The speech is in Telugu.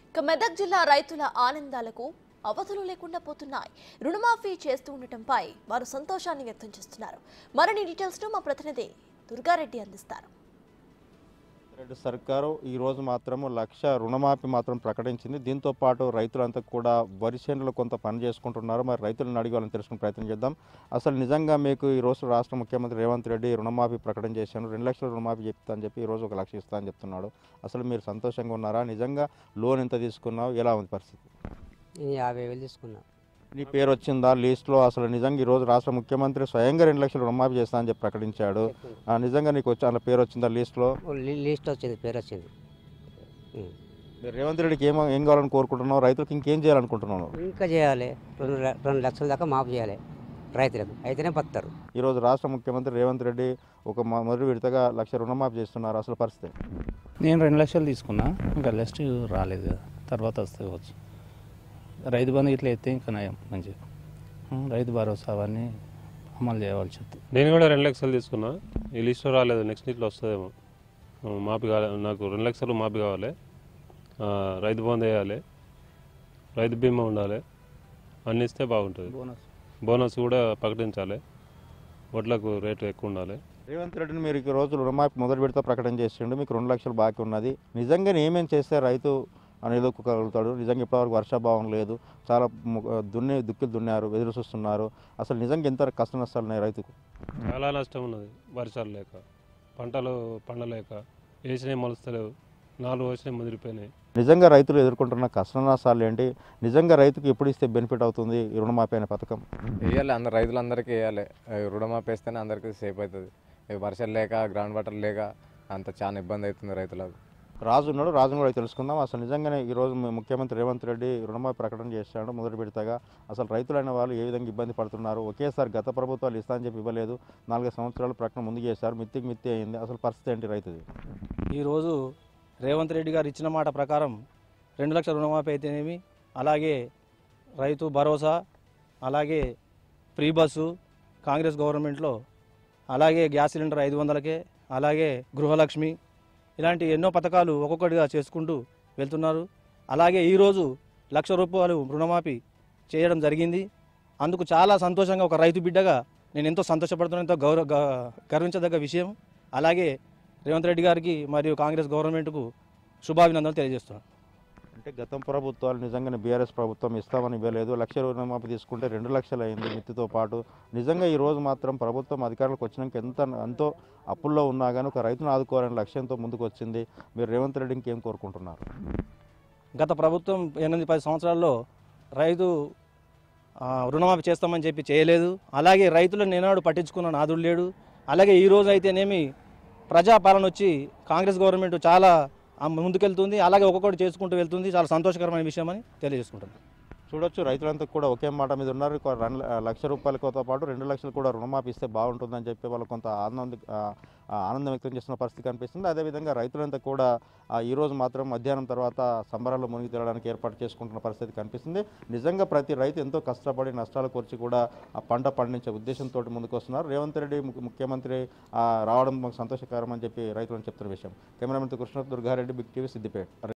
ఇక మెదక్ జిల్లా రైతుల ఆనందాలకు అవధులు లేకుండా పోతున్నాయి రుణమాఫీ చేస్తూ ఉండటంపై వారు సంతోషాన్ని వ్యక్తం చేస్తున్నారు మరిన్ని డీటెయిల్స్ ను మా ప్రతినిధి దుర్గారెడ్డి అందిస్తారు రెడ్డి సర్కారు ఈ రోజు మాత్రము లక్ష రుణమాఫీ మాత్రం ప్రకటించింది దీంతో పాటు రైతులంతా కూడా వరి చేనులో కొంత పని చేసుకుంటున్నారు మరి రైతులను అడిగి వాళ్ళని తెలుసుకునే ప్రయత్నం చేద్దాం అసలు నిజంగా మీకు ఈ రోజు రాష్ట్ర ముఖ్యమంత్రి రేవంత్ రెడ్డి రుణమాఫీ ప్రకటన చేశాను రెండు లక్షల రుణమాఫీ చెప్తా అని చెప్పి ఈ రోజు ఒక లక్ష ఇస్తా అని చెప్తున్నాడు అసలు మీరు సంతోషంగా ఉన్నారా నిజంగా లోన్ ఎంత తీసుకున్నావు ఎలా ఉంది పరిస్థితి నేను యాభై వేలు తీసుకున్నా నీ పేరు వచ్చిందా లిస్ట్లో అసలు నిజంగా ఈ రోజు రాష్ట్ర ముఖ్యమంత్రి స్వయంగా రెండు లక్షల రుణమాఫీ చేస్తా అని చెప్పి ప్రకటించాడు ఆ, నిజంగా నీకు వచ్చి అలా పేరు వచ్చిందా లిస్ట్లో ఓ లి- లిస్ట్ వచ్చింది పేరు వచ్చింది ఉం. మీరు రేవంత్ రెడ్డికి ఏమో ఏం కావాలని కోరుకుంటున్నావు రైతులకు ఇంకేం చేయాలనుకుంటున్నావు ఇంకా చేయాలి రెండు ల- రెండు లక్షల దాకా మాఫ్ చేయాలి రైతులకు అయితేనే బతారు ఈరోజు రాష్ట్ర ముఖ్యమంత్రి రేవంత్ రెడ్డి ఒక మొ- మొదటి విడతగా లక్ష రుణమాఫీ చేస్తున్నారు అసలు పరిస్థితి నేను రెండు లక్షలు తీసుకున్నా ఇంకా నెక్స్ట్ రాలేదు కదా తర్వాత వస్తే వచ్చు రైతు బంధు ఇట్లా ఎత్తే ఇంకా నయం మంచిగా ఉం, రైతు భరోసా అవన్నీ అమలు చేయవలసి వస్తుంది నేను కూడా రెండు లక్షలు తీసుకున్నా ఈ లిస్ట్లో రాలేదు నెక్స్ట్ లిస్ట్లో వస్తుందేమో ఆ, మాపి కావాలి నాకు రెండు లక్షలు మాపి కావాలి ఆ, రైతు బంధు వేయాలి రైతు బీమా ఉండాలి అన్ని ఇస్తే బాగుంటుంది బోనస్ బోనస్ కూడా ప్రకటించాలి వడ్లకు రేటు ఎక్కువ ఉండాలి రేవంత్ రెడ్డిని మీరు ఈ రోజు రుణమాఫీ మొదటి విడత ప్రకటన చేసిండు మీకు రెండు లక్షలు బాకీ ఉన్నది నిజంగా ఏమేం చేస్తే రైతు నిలదొక్కగలుగుతాడు నిజంగా ఇప్పటివరకు వర్షాభావం లేదు చాలా ము- దున్ని దుక్కులు దున్నారు ఎదురు చూస్తున్నారు అసలు నిజంగా ఎంత కష్ట నష్టాలు ఉన్నాయి రైతుకు చాలా నష్టం ఉన్నది వర్షాలు లేక పంటలు పండలేక వేసినవి మొలుస్తలేవు నాలుగు వేసినవి ముదిరిపోయినాయి నిజంగా రైతులు ఎదుర్కొంటున్న కష్ట నష్టాలు ఏంటి నిజంగా రైతుకు ఎప్పుడు ఇస్తే బెనిఫిట్ అవుతుంది ఈ రుణమాఫీ అనే పథకం వేయాలి అందరు రైతులందరికీ వేయాలి రుణమాఫీ వేస్తేనే అందరికీ సేఫ్ అవుతుంది ఈ వర్షాలు లేక గ్రౌండ్ వాటర్ లేక అంత చాలా ఇబ్బంది అవుతుంది రైతులకు రాజు ఉన్నాడు రాజును కూడా తెలుసుకుందాం అసలు నిజంగానే ఈరోజు ము- ముఖ్యమంత్రి రేవంత్ రెడ్డి రుణమాఫీ ప్రకటన చేశాడు మొదటి విడతగా అసలు రైతులైన వాళ్ళు ఏ విధంగా ఇబ్బంది పడుతున్నారు ఒకేసారి గత ప్రభుత్వాలు ఇస్తా అని చెప్పి ఇవ్వలేదు నాలుగు సంవత్సరాలు ప్రకటన ముందు చేశారు మిత్తికి మిత్తి అయింది అసలు పరిస్థితి ఏంటి రైతుది ఈరోజు రేవంత్ రెడ్డి గారు ఇచ్చిన మాట ప్రకారం రెండు లక్షల రుణమాఫీ అయితేనేమి అలాగే రైతు భరోసా అలాగే ఫ్రీ బస్సు కాంగ్రెస్ గవర్నమెంట్లో అలాగే గ్యాస్ సిలిండర్ ఐదు వందలకే అలాగే గృహలక్ష్మి ఇలాంటి ఎన్నో పథకాలు ఒక్కొక్కటిగా చేసుకుంటూ వెళ్తున్నారు అలాగే ఈరోజు లక్ష రూపాయలు రుణమాఫీ చేయడం జరిగింది అందుకు చాలా సంతోషంగా ఒక రైతు బిడ్డగా నేను ఎంతో సంతోషపడుతున్నాను ఎంతో గౌరవ గ- గర్వించదగ్గ విషయం అలాగే రేవంత్ రెడ్డి గారికి మరియు కాంగ్రెస్ గవర్నమెంట్కు శుభాభినందనలు తెలియజేస్తున్నాను అంటే గతం ప్రభుత్వాలు నిజంగానే బీఆర్ఎస్ ప్రభుత్వం ఇస్తామని ఇవ్వలేదు లక్ష రుణమాఫీ తీసుకుంటే రెండు లక్షలు అయింది మిత్తితో పాటు నిజంగా ఈ రోజు మాత్రం ప్రభుత్వం అధికారులకు వచ్చినాక ఎంత ఎంతో అప్పుల్లో ఉన్నా కానీ ఒక రైతును ఆదుకోవాలనే లక్ష్యంతో ముందుకు వచ్చింది మీరు రేవంత్ రెడ్డి ఇంకేం కోరుకుంటున్నారు గత ప్రభుత్వం ఎనిమిది పది సంవత్సరాల్లో రైతు ఆ, రుణమాఫీ చేస్తామని చెప్పి చేయలేదు అలాగే రైతులను నేనాడు పట్టించుకున్న నాదుడు లేడు అలాగే ఈ రోజు అయితేనేమి ప్రజాపాలన వచ్చి కాంగ్రెస్ గవర్నమెంట్ చాలా ఆ, ముందుకెళ్తుంది అలాగే ఒక్కొక్కటి చేసుకుంటూ వెళ్తుంది చాలా సంతోషకరమైన విషయం అని తెలియజేసుకుంటున్నాను చూడొచ్చు రైతులంతా కూడా ఒకే మాట మీద ఉన్నారు ఒక రెండు లక్ష రూపాయలతో పాటు రెండు లక్షలు కూడా రుణమాఫీ ఇస్తే బాగుంటుందని చెప్పి వాళ్ళు కొంత ఆనందం ఆ, ఆ, ఆనందం వ్యక్తం చేస్తున్న పరిస్థితి కనిపిస్తుంది అదేవిధంగా రైతులంతా కూడా ఆ, ఈ రోజు మాత్రం మధ్యాహ్నం తర్వాత సంబరాల్లో మునిగి తేలడానికి ఏర్పాటు చేసుకుంటున్న పరిస్థితి కనిపిస్తుంది నిజంగా ప్రతి రైతు ఎంతో కష్టపడి నష్టాలు కూర్చి కూడా ఆ పంట పండించే ఉద్దేశంతో ముందుకు వస్తున్నారు రేవంత్ రెడ్డి ము- ముఖ్యమంత్రి ఆ, రావడం మాకు సంతోషకరం అని చెప్పి రైతులను చెప్తున్న విషయం cameraman Krishna Durgareddy Big TV Siddipet